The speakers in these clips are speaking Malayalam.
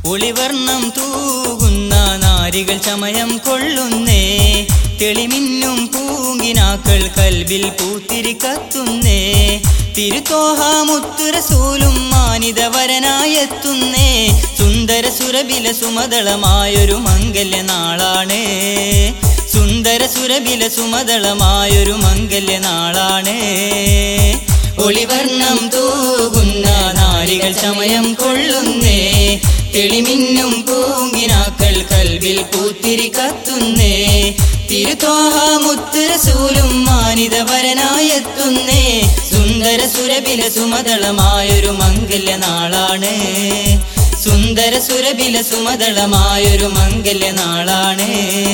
ഒളിവർണ്ണം തൂകുന്ന നാരികൾ ചമയം കൊള്ളുന്നേ തെളിമിന്നും പൂങ്കിനാക്കൾ കൽബിൽ പൂത്തിരി കത്തുന്നേ തിരുത്തോഹ മുത്തുറസൂലും മാനിതവരനായെത്തുന്നേ സുന്ദര സുരബില സുമതളമായൊരു മംഗല്യ നാളാണ് സുന്ദര സുരബില സുമതളമായൊരു മംഗല്യ നാളാണ് ഒളിവർണ്ണം തൂകുന്ന നാരികൾ ചമയം കൊള്ളുന്നേ തെളിമിന്നും പൂങ്കിനാക്കൾ കൽവിൽ പൂത്തിരി കത്തുന്നേ തിരുത്തോഹ മുത്തുരസൂലും മാനിതവരനായെത്തുന്നേ സുന്ദര സുരബില സുമതളമായൊരു മംഗല്യ നാളാണ് സുന്ദര സുരബില സുമതളമായൊരു മംഗല്യ നാളാണ്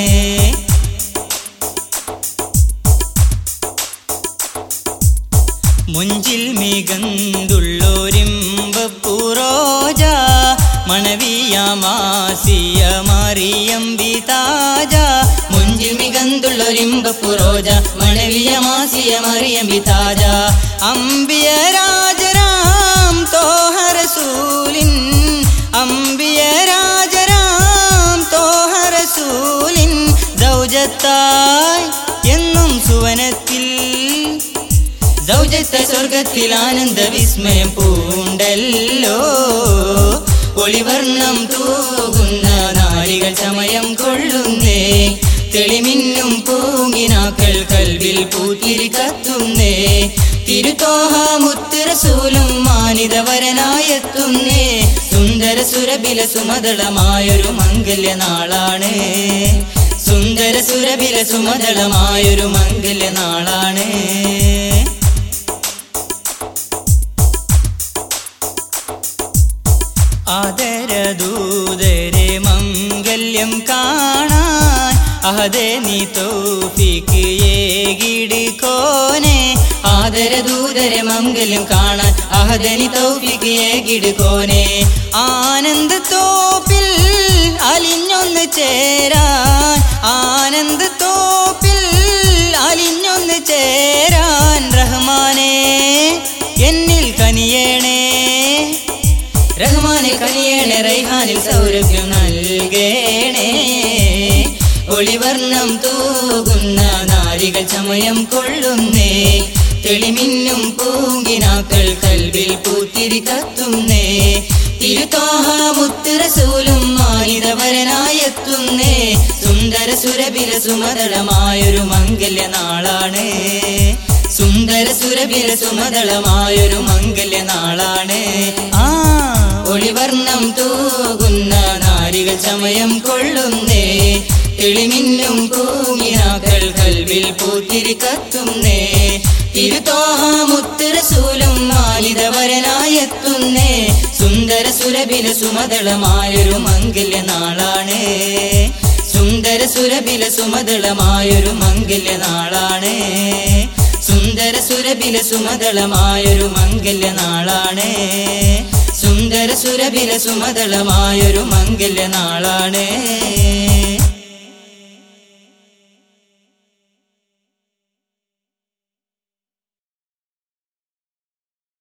മുഞ്ചിൽ മികന്തുള്ളോരിമ്പപ്പുറോജ മണവിയമാസിയ മറിയം ബിതാജ മുഞ്ചിൽ മികന്തുള്ളൊരിമ്പപ്പുറോജ മണവിയമാസിയ മറിയം ബിതാജ അമ്പിയ രാജരാം തോഹറസൂലിൻ അമ്പിയ രാജരാം തോഹറസൂലിൻ ദൗജത്തായി എന്നും സുവനത്തിൽ ദൗജത്തെ സ്വർഗത്തിൽ ആനന്ദ വിസ്മയം പൂണ്ടല്ലോ ഒളിവർണ്ണം തൂകുന്ന നാരികൾ സമയം കൊള്ളുന്നേ തെളിമിന്നും പൂങ്കിനാക്കൾ കൽവിൽ പൂത്തിരി കത്തുന്നേ തിരുത്തോഹ മുത്തുരസൂലും മാനിതവരനായെത്തുന്നേ സുന്ദര സുരബില സുമതളമായൊരു മംഗല്യ നാളാണ് സുന്ദര സുരബില സുമതളമായൊരു മംഗല്യ നാളാണ് ആദരദൂതരെ മംഗല്യം കാണാൻ അഹദേ നീ തോഫിക്ക് ഏകിടുക്കോനെ ആദരദൂതരെ മംഗല്യം കാണാൻ അഹദനി തൗഫിക്ക് ഏകിടുക്കോനെ ആനന്ദ തോപ്പിൽ അലിഞ്ഞൊന്ന് ചേരാൻ ആനന്ദ തോപ്പിൽ അലിഞ്ഞൊന്ന് ചേരാൻ റഹ്മാനെ എന്നിൽ കനിയേണേ റഹ്മാനെ കനിയേണേ റൈഹാനിൽ സൗരഭ്യം നൽകേണേ ഒളിവർണ്ണം തൂകുന്ന നാരികൾ ചമയം കൊള്ളുന്നേ തെളിമിന്നും പൂങ്കിനാക്കൾ കൽവിൽ പൂത്തിരി കത്തുന്നേ തിരുത്തോഹ മുത്തുരസൂലും മാനിതവരനായെത്തുന്നേ സുന്ദര സുരബില സുമതളമായൊരു മംഗല്യ നാളാണ് സുന്ദര സുരബില സുമതളമായൊരു മംഗല്യ നാളാണ് ആ ഒളിവർണ്ണം തൂകുന്ന നാരികൾ ചമയം കൊള്ളുന്നേ തെളിമിന്നും പൂങ്ങിനാക്കൾ കൽവിൽ പൂത്തിരി കത്തുന്നേ തിരുത്തോഹ മുത്തുരസൂലും മാലിതവരനായെത്തുന്നേ സുന്ദര സുരബില സുമതളമായൊരു മംഗല്യ നാളാണ് സുന്ദര സുരബില സുമതളമായൊരു മംഗല്യ നാളാണ് സുന്ദര സുരബില സുമതളമായൊരു മംഗല്യ നാളാണ് സുന്ദര സുരബില സുമതളമായൊരു മംഗല്യ നാളാണ്